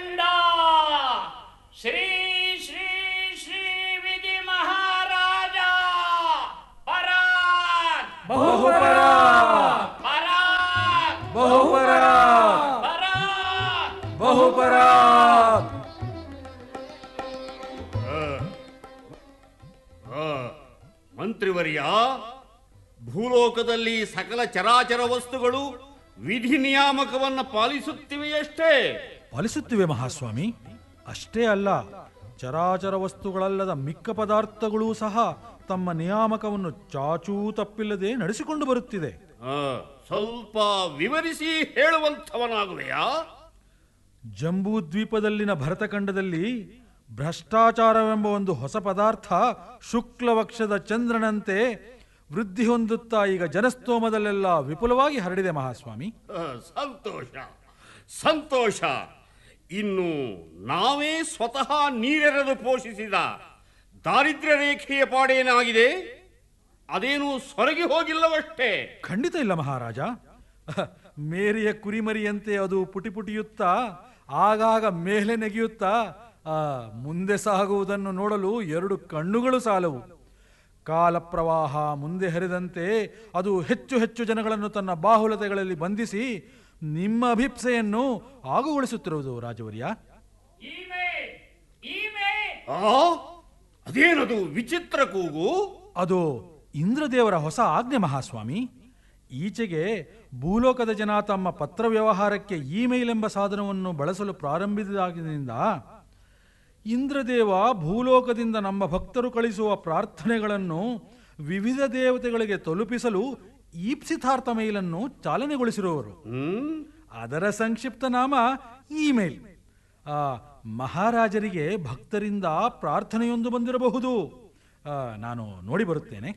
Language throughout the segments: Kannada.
ದಂಡ ಶ್ರೀ ಶ್ರೀ ಶ್ರೀ ವಿಧಿ ಮಹಾರಾಜ ಪರಾಕ್ ಬಹುಪರ ಪರಾಕ್ ಬಹುಪರ ಪರಾಕ್ ಬಹುಪರ ಆ, ಮಂತ್ರಿವರ್ಯ ಭೂಲೋಕದಲ್ಲಿ ಸಕಲ ಚರಾಚರ ವಸ್ತುಗಳು ವಿಧಿ ನಿಯಾಮಕವನ್ನು ಪಾಲಿಸುತ್ತಿವೆಯಷ್ಟೇ ಪಾಲಿಸುತ್ತಿವೆ ಮಹಾಸ್ವಾಮಿ ಅಷ್ಟೇ ಅಲ್ಲ ಚರಾಚರ ವಸ್ತುಗಳಲ್ಲದ ಮಿಕ್ಕ ಪದಾರ್ಥಗಳೂ ಸಹ ತಮ್ಮ ನಿಯಾಮಕವನ್ನು ಚಾಚೂ ತಪ್ಪಿಲ್ಲದೆ ನಡೆಸಿಕೊಂಡು ಬರುತ್ತಿದೆ ಆ, ಸ್ವಲ್ಪ ವಿವರಿಸಿ ಹೇಳುವಂಥವನಾಗುವೆಯಾ ಜಂಬೂ ದ್ವೀಪದಲ್ಲಿನ ಭರತಖಂಡದಲ್ಲಿ ಭ್ರಷ್ಟಾಚಾರವೆಂಬ ಒಂದು ಹೊಸ ಪದಾರ್ಥ ಶುಕ್ಲವಕ್ಷದ ಚಂದ್ರನಂತೆ ವೃದ್ಧಿ ಹೊಂದುತ್ತಾ ಈಗ ಜನಸ್ತೋಮದಲ್ಲೆಲ್ಲ ವಿಪುಲವಾಗಿ ಹರಡಿದೆ ಮಹಾಸ್ವಾಮಿ ಆ, ಸಂತೋಷ ಸಂತೋಷ ಇನ್ನು ನಾವೇ ಸ್ವತಃ ನೀರೆರೆದು ಪೋಷಿಸಿದ ದಾರಿದ್ರ್ಯ ರೇಖೆಯ ಪಾಡೇನಾಗಿದೆ ಅದೇನು ಸೊರಗಿ ಹೋಗಿಲ್ಲವಷ್ಟೇ ಖಂಡಿತ ಇಲ್ಲ ಮಹಾರಾಜ ಅಹ, ಮೇರಿಯ ಕುರಿಮರಿಯಂತೆ ಅದು ಪುಟಿ ಪುಟಿಯುತ್ತಾ ಆಗಾಗ ಮೇಲೆ ನೆಗೆಯುತ್ತಾ ಆ, ಮುಂದೆ ಸಾಗುವುದನ್ನು ನೋಡಲು ಎರಡು ಕಣ್ಣುಗಳು ಸಾಲವು ಕಾಲ ಪ್ರವಾಹ ಮುಂದೆ ಹರಿದಂತೆ ಅದು ಹೆಚ್ಚು ಹೆಚ್ಚು ಜನಗಳನ್ನು ತನ್ನ ಬಾಹುಲತೆಗಳಲ್ಲಿ ಬಂಧಿಸಿ ನಿಮ್ಮ ಅಭಿಪ್ಸೆಯನ್ನು ಆಗುಗೊಳಿಸುತ್ತಿರುವುದು ರಾಜವರ್ಯ ಈಮೆ ಈಮೆ ಆ ಅದೇನದು ವಿಚಿತ್ರ ಕೂಗು ಅದು ಇಂದ್ರದೇವರ ಹೊಸ ಆಜ್ಞೆ ಮಹಾಸ್ವಾಮಿ ಈಚೆಗೆ ಭೂಲೋಕದ ಜನ ತಮ್ಮ ಪತ್ರ ವ್ಯವಹಾರಕ್ಕೆ ಇಮೇಲ್ ಎಂಬ ಸಾಧನವನ್ನು ಬಳಸಲು ಪ್ರಾರಂಭಿಸಿದಾಗಿನಿಂದ ಇಂದ್ರದೇವ ಭೂಲೋಕದಿಂದ ನಮ್ಮ ಭಕ್ತರು ಕಳಿಸುವ ಪ್ರಾರ್ಥನೆಗಳನ್ನು ವಿವಿಧ ದೇವತೆಗಳಿಗೆ ತಲುಪಿಸಲು ಈಪ್ಸಿತಾರ್ಥ ಮೇಲನ್ನು ಚಾಲನೆಗೊಳಿಸಿರುವರು ಹ್ಮ್ ಅದರ ಸಂಕ್ಷಿಪ್ತ ನಾಮ ಇಮೇಲ್ ಆ, ಮಹಾರಾಜರಿಗೆ ಭಕ್ತರಿಂದ ಪ್ರಾರ್ಥನೆಯೊಂದು ಬಂದಿರಬಹುದು ಆ, ನಾನು ನೋಡಿ ಬರುತ್ತೇನೆ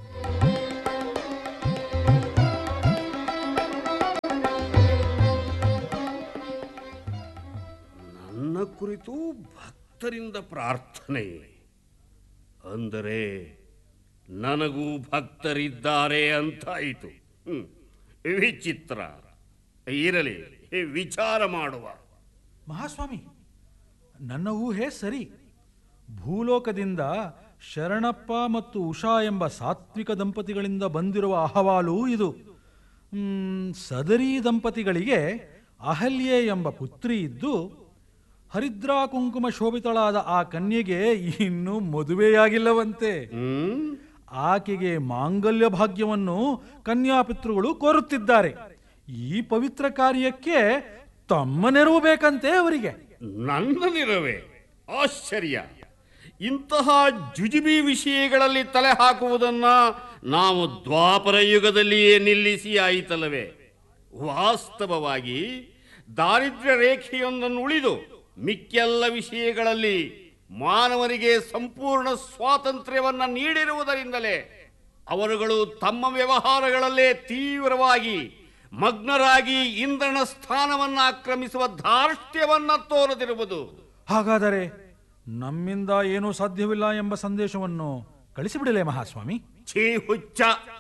ನನ್ನ ಕುರಿತು ಭಕ್ತರಿಂದ ಪ್ರಾರ್ಥನೆ ಅಂದರೆ ನನಗೂ ಭಕ್ತರಿದ್ದಾರೆ ಅಂತಾಯಿತು ಹ್ಮ್. ವಿಚಿತ್ರ ಇರಲಿ ವಿಚಾರ ಮಾಡುವ ಮಹಾಸ್ವಾಮಿ ನನ್ನ ಊಹೆ ಸರಿ ಭೂಲೋಕದಿಂದ ಶರಣಪ್ಪ ಮತ್ತು ಉಷಾ ಎಂಬ ಸಾತ್ವಿಕ ದಂಪತಿಗಳಿಂದ ಬಂದಿರುವ ಅಹವಾಲು ಇದು ಮ್, ಸದರಿ ದಂಪತಿಗಳಿಗೆ ಅಹಲ್ಯೆ ಎಂಬ ಪುತ್ರಿ ಇದ್ದು ಹರಿದ್ರಾ ಕುಂಕುಮ ಶೋಭಿತಳಾದ ಆ ಕನ್ಯೆಗೆ ಇನ್ನೂ ಮದುವೆಯಾಗಿಲ್ಲವಂತೆ ಹ್ಮ್ ಆಕೆಗೆ ಮಾಂಗಲ್ಯ ಭಾಗ್ಯವನ್ನು ಕನ್ಯಾಪಿತೃಗಳು ಕೋರುತ್ತಿದ್ದಾರೆ ಈ ಪವಿತ್ರ ಕಾರ್ಯಕ್ಕೆ ತಮ್ಮ ನೆರವು ಬೇಕಂತೆ ಅವರಿಗೆ ನನ್ನ ನಿರವೇ ಆಶ್ಚರ್ಯ ಇಂತಹ ಜುಜುಬಿ ವಿಷಯಗಳಲ್ಲಿ ತಲೆ ಹಾಕುವುದನ್ನ ನಾವು ದ್ವಾಪರ ಯುಗದಲ್ಲಿಯೇ ನಿಲ್ಲಿಸಿ ಆಯಿತಲ್ಲವೇ ವಾಸ್ತವವಾಗಿ ದಾರಿದ್ರ್ಯ ರೇಖೆಯೊಂದನ್ನು ಉಳಿದು ಮಿಕ್ಕೆಲ್ಲ ವಿಷಯಗಳಲ್ಲಿ ಮಾನವನಿಗೆ ಸಂಪೂರ್ಣ ಸ್ವಾತಂತ್ರ್ಯವನ್ನ ನೀಡಿರುವುದರಿಂದಲೇ ಅವರುಗಳು ತಮ್ಮ ವ್ಯವಹಾರಗಳಲ್ಲೇ ತೀವ್ರವಾಗಿ ಮಗ್ನರಾಗಿ ಇಂದ್ರನ ಸ್ಥಾನವನ್ನ ಆಕ್ರಮಿಸುವ ಧಾರ್ಷ್ಟ್ಯವನ್ನ ತೋರದಿರುವುದು ಹಾಗಾದರೆ ನಮ್ಮಿಂದ ಏನೂ ಸಾಧ್ಯವಿಲ್ಲ ಎಂಬ ಸಂದೇಶವನ್ನು ಕಳಿಸಿಬಿಡಲೇ ಮಹಾಸ್ವಾಮಿ ಛೀ ಹುಚ್ಚ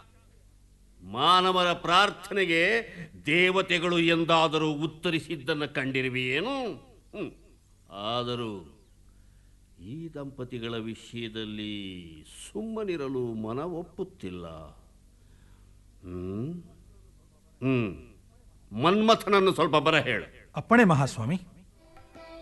ಮಾನವರ ಪ್ರಾರ್ಥನೆಗೆ ದೇವತೆಗಳು ಎಂದಾದರೂ ಉತ್ತರಿಸಿದ್ದನ್ನು ಕಂಡಿರುವೆಯೇನು ಹ್ಮ್. ಆದರೂ ಈ ದಂಪತಿಗಳ ವಿಷಯದಲ್ಲಿ ಸುಮ್ಮನಿರಲು ಮನ ಒಪ್ಪುತ್ತಿಲ್ಲ ಹ್ಮ್ ಹ್ಮ್ ಮನ್ಮಥನನ್ನು ಸ್ವಲ್ಪ ಬರ ಹೇಳು ಅಪ್ಪಣೆ ಮಹಾಸ್ವಾಮಿ